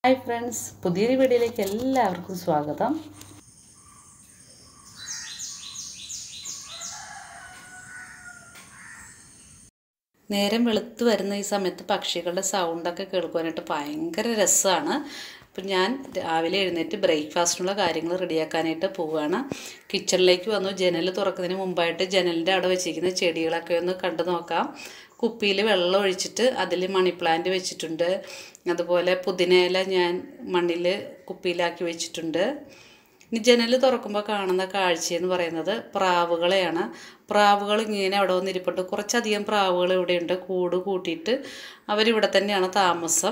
hi friends പുതിയൊരു വീഡിയോയിലേക്ക് എല്ലാവർക്കും സ്വാഗതം നേരം വെളുത്ത് വരുന്ന ഈ സമയത്ത് പക്ഷികളുടെ സൗണ്ടൊക്കെ കേൾക്കുവാനായിട്ട് ഭയങ്കര രസമാണ് അപ്പം ഞാൻ രാവിലെ എഴുന്നേറ്റ് ബ്രേക്ക്ഫാസ്റ്റിനുള്ള കാര്യങ്ങൾ റെഡിയാക്കാനായിട്ട് പോവുകയാണ് കിച്ചണിലേക്ക് വന്നു ജനൽ തുറക്കുന്നതിന് മുമ്പായിട്ട് ജനലിൻ്റെ അവിടെ വെച്ചിരിക്കുന്ന ചെടികളൊക്കെ ഒന്ന് കണ്ടു നോക്കാം കുപ്പിയിൽ വെള്ളം ഒഴിച്ചിട്ട് അതിൽ മണി പ്ലാന്റ് വെച്ചിട്ടുണ്ട് അതുപോലെ പുതിനയില ഞാൻ മണ്ണിൽ കുപ്പിയിലാക്കി വെച്ചിട്ടുണ്ട് ഇനി ജനൽ തുറക്കുമ്പോൾ കാണുന്ന കാഴ്ചയെന്ന് പറയുന്നത് പ്രാവുകളെയാണ് പ്രാവുകൾ ഇങ്ങനെ അവിടെ വന്നിരിപ്പുണ്ട് കുറച്ചധികം പ്രാവുകൾ ഇവിടെയുണ്ട് കൂട് കൂട്ടിയിട്ട് അവരിവിടെ തന്നെയാണ് താമസം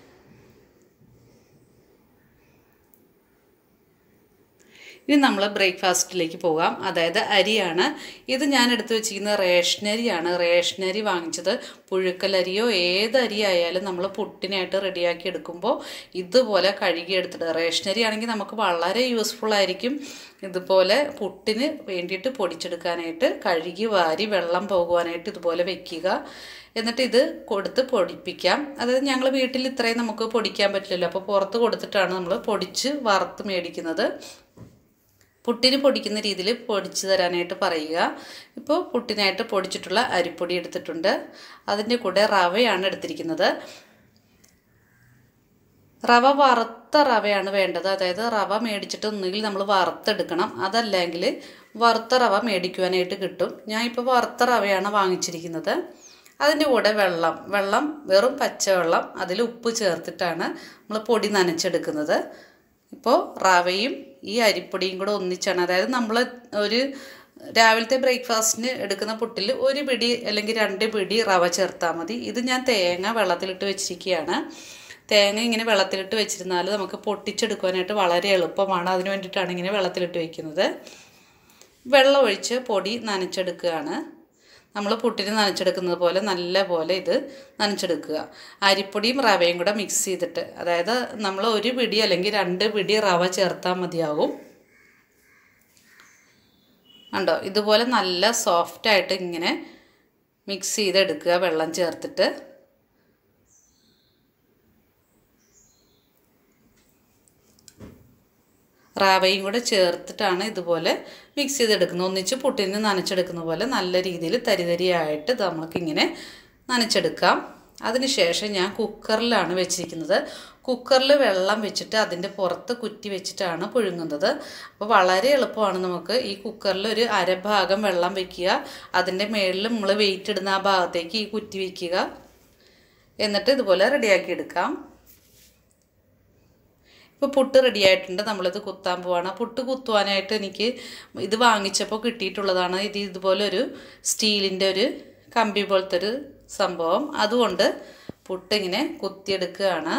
ഇനി നമ്മൾ ബ്രേക്ക്ഫാസ്റ്റിലേക്ക് പോകാം അതായത് അരിയാണ് ഇത് ഞാൻ എടുത്തു വെച്ചിരിക്കുന്ന റേഷനരിയാണ് റേഷനരി വാങ്ങിച്ചത് പുഴുക്കലരിയോ ഏത് അരി ആയാലും നമ്മൾ പുട്ടിനായിട്ട് റെഡിയാക്കി എടുക്കുമ്പോൾ ഇതുപോലെ കഴുകിയെടുത്തിട്ട് റേഷനരി ആണെങ്കിൽ നമുക്ക് വളരെ യൂസ്ഫുൾ ആയിരിക്കും ഇതുപോലെ പുട്ടിന് വേണ്ടിയിട്ട് പൊടിച്ചെടുക്കാനായിട്ട് കഴുകി വാരി വെള്ളം പോകുവാനായിട്ട് ഇതുപോലെ വെക്കുക എന്നിട്ട് ഇത് കൊടുത്ത് പൊടിപ്പിക്കാം അതായത് ഞങ്ങൾ വീട്ടിൽ ഇത്രയും നമുക്ക് പൊടിക്കാൻ പറ്റില്ലല്ലോ അപ്പോൾ പുറത്ത് കൊടുത്തിട്ടാണ് നമ്മൾ പൊടിച്ച് വറുത്ത് മേടിക്കുന്നത് പുട്ടിന് പൊടിക്കുന്ന രീതിയിൽ പൊടിച്ച് തരാനായിട്ട് പറയുക ഇപ്പോൾ പുട്ടിനായിട്ട് പൊടിച്ചിട്ടുള്ള അരിപ്പൊടി എടുത്തിട്ടുണ്ട് അതിൻ്റെ കൂടെ റവയാണ് എടുത്തിരിക്കുന്നത് റവ വറുത്ത റവയാണ് വേണ്ടത് അതായത് റവ മേടിച്ചിട്ട് ഒന്നുകിൽ നമ്മൾ വറുത്തെടുക്കണം അതല്ലെങ്കിൽ വറുത്ത റവ മേടിക്കുവാനായിട്ട് കിട്ടും ഞാൻ ഇപ്പോൾ വറുത്ത റവയാണ് വാങ്ങിച്ചിരിക്കുന്നത് അതിൻ്റെ കൂടെ വെള്ളം വെള്ളം വെറും പച്ചവെള്ളം അതിൽ ഉപ്പ് ചേർത്തിട്ടാണ് നമ്മൾ പൊടി നനച്ചെടുക്കുന്നത് ഇപ്പോൾ റവയും ഈ അരിപ്പൊടിയും കൂടെ ഒന്നിച്ചാണ് അതായത് നമ്മൾ ഒരു രാവിലത്തെ ബ്രേക്ക്ഫാസ്റ്റിന് എടുക്കുന്ന പുട്ടിൽ ഒരു പിടി അല്ലെങ്കിൽ രണ്ട് പിടി റവ ചേർത്താൽ മതി ഇത് ഞാൻ തേങ്ങ വെള്ളത്തിലിട്ട് വെച്ചിരിക്കുകയാണ് തേങ്ങ ഇങ്ങനെ വെള്ളത്തിലിട്ട് വെച്ചിരുന്നാൽ നമുക്ക് പൊട്ടിച്ചെടുക്കാനായിട്ട് വളരെ എളുപ്പമാണ് അതിന് വേണ്ടിയിട്ടാണ് ഇങ്ങനെ വെള്ളത്തിലിട്ട് വയ്ക്കുന്നത് വെള്ളം ഒഴിച്ച് പൊടി നനച്ചെടുക്കുകയാണ് നമ്മൾ പുട്ടിന് നനച്ചെടുക്കുന്നത് പോലെ നല്ല പോലെ ഇത് നനച്ചെടുക്കുക അരിപ്പൊടിയും റവയും കൂടെ മിക്സ് ചെയ്തിട്ട് അതായത് നമ്മൾ ഒരു പിടി അല്ലെങ്കിൽ രണ്ട് പിടി റവ ചേർത്താൽ മതിയാവും ഉണ്ടോ ഇതുപോലെ നല്ല സോഫ്റ്റായിട്ട് ഇങ്ങനെ മിക്സ് ചെയ്തെടുക്കുക വെള്ളം ചേർത്തിട്ട് റവയും കൂടെ ചേർത്തിട്ടാണ് ഇതുപോലെ മിക്സ് ചെയ്തെടുക്കുന്നത് ഒന്നിച്ച് പുട്ടിന് നനച്ചെടുക്കുന്ന പോലെ നല്ല രീതിയിൽ തരിതരിയായിട്ട് നമുക്കിങ്ങനെ നനച്ചെടുക്കാം അതിനുശേഷം ഞാൻ കുക്കറിലാണ് വെച്ചിരിക്കുന്നത് കുക്കറിൽ വെള്ളം വെച്ചിട്ട് അതിൻ്റെ പുറത്ത് കുറ്റി വെച്ചിട്ടാണ് പുഴുങ്ങുന്നത് അപ്പോൾ വളരെ എളുപ്പമാണ് നമുക്ക് ഈ കുക്കറിൽ ഒരു അരഭാഗം വെള്ളം വെക്കുക അതിൻ്റെ മുകളിൽ നമ്മൾ വെയിറ്റ് ഇടുന്ന ആ ഭാഗത്തേക്ക് ഈ കുറ്റി വയ്ക്കുക എന്നിട്ട് ഇതുപോലെ റെഡിയാക്കി എടുക്കാം ഇപ്പോൾ പുട്ട് റെഡി ആയിട്ടുണ്ട് നമ്മളിത് കുത്താൻ പോവാണ് പുട്ട് കുത്തുവാനായിട്ട് എനിക്ക് ഇത് വാങ്ങിച്ചപ്പോൾ കിട്ടിയിട്ടുള്ളതാണ് ഇത് ഇതുപോലെ ഒരു സ്റ്റീലിൻ്റെ ഒരു കമ്പി പോലത്തെ ഒരു സംഭവം അതുകൊണ്ട് പുട്ടിങ്ങനെ കുത്തിയെടുക്കുകയാണ്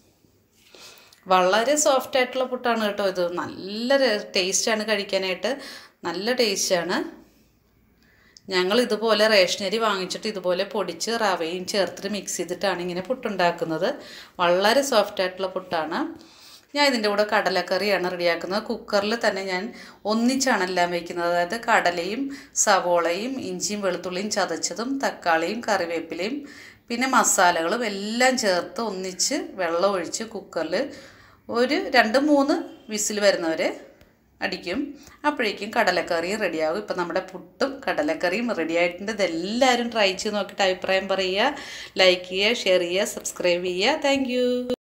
വളരെ സോഫ്റ്റ് ആയിട്ടുള്ള പുട്ടാണ് കേട്ടോ ഇത് നല്ല ടേസ്റ്റാണ് കഴിക്കാനായിട്ട് നല്ല ടേസ്റ്റാണ് ഞങ്ങൾ ഇതുപോലെ റേഷനരി വാങ്ങിച്ചിട്ട് ഇതുപോലെ പൊടിച്ച് റവയും ചേർത്തിട്ട് മിക്സ് ചെയ്തിട്ടാണ് ഇങ്ങനെ പുട്ടുണ്ടാക്കുന്നത് വളരെ സോഫ്റ്റ് ആയിട്ടുള്ള പുട്ടാണ് ഞാൻ ഇതിൻ്റെ കൂടെ കടലക്കറിയാണ് റെഡിയാക്കുന്നത് കുക്കറിൽ തന്നെ ഞാൻ ഒന്നിച്ചാണ് എല്ലാം വയ്ക്കുന്നത് അതായത് കടലയും സവോളയും ഇഞ്ചിയും വെളുത്തുള്ളിയും ചതച്ചതും തക്കാളിയും കറിവേപ്പിലയും പിന്നെ മസാലകളും എല്ലാം ചേർത്ത് ഒന്നിച്ച് വെള്ളം ഒഴിച്ച് കുക്കറിൽ ഒരു രണ്ട് മൂന്ന് വിസിൽ വരുന്നവരെ അടിക്കും അപ്പോഴേക്കും കടലക്കറിയും റെഡിയാകും ഇപ്പം നമ്മുടെ പുട്ടും കടലക്കറിയും റെഡി ആയിട്ടുണ്ട് ഇതെല്ലാവരും ട്രൈ ചെയ്ത് നോക്കിയിട്ട് അഭിപ്രായം പറയുക ലൈക്ക് ചെയ്യുക ഷെയർ ചെയ്യുക സബ്സ്ക്രൈബ് ചെയ്യുക താങ്ക്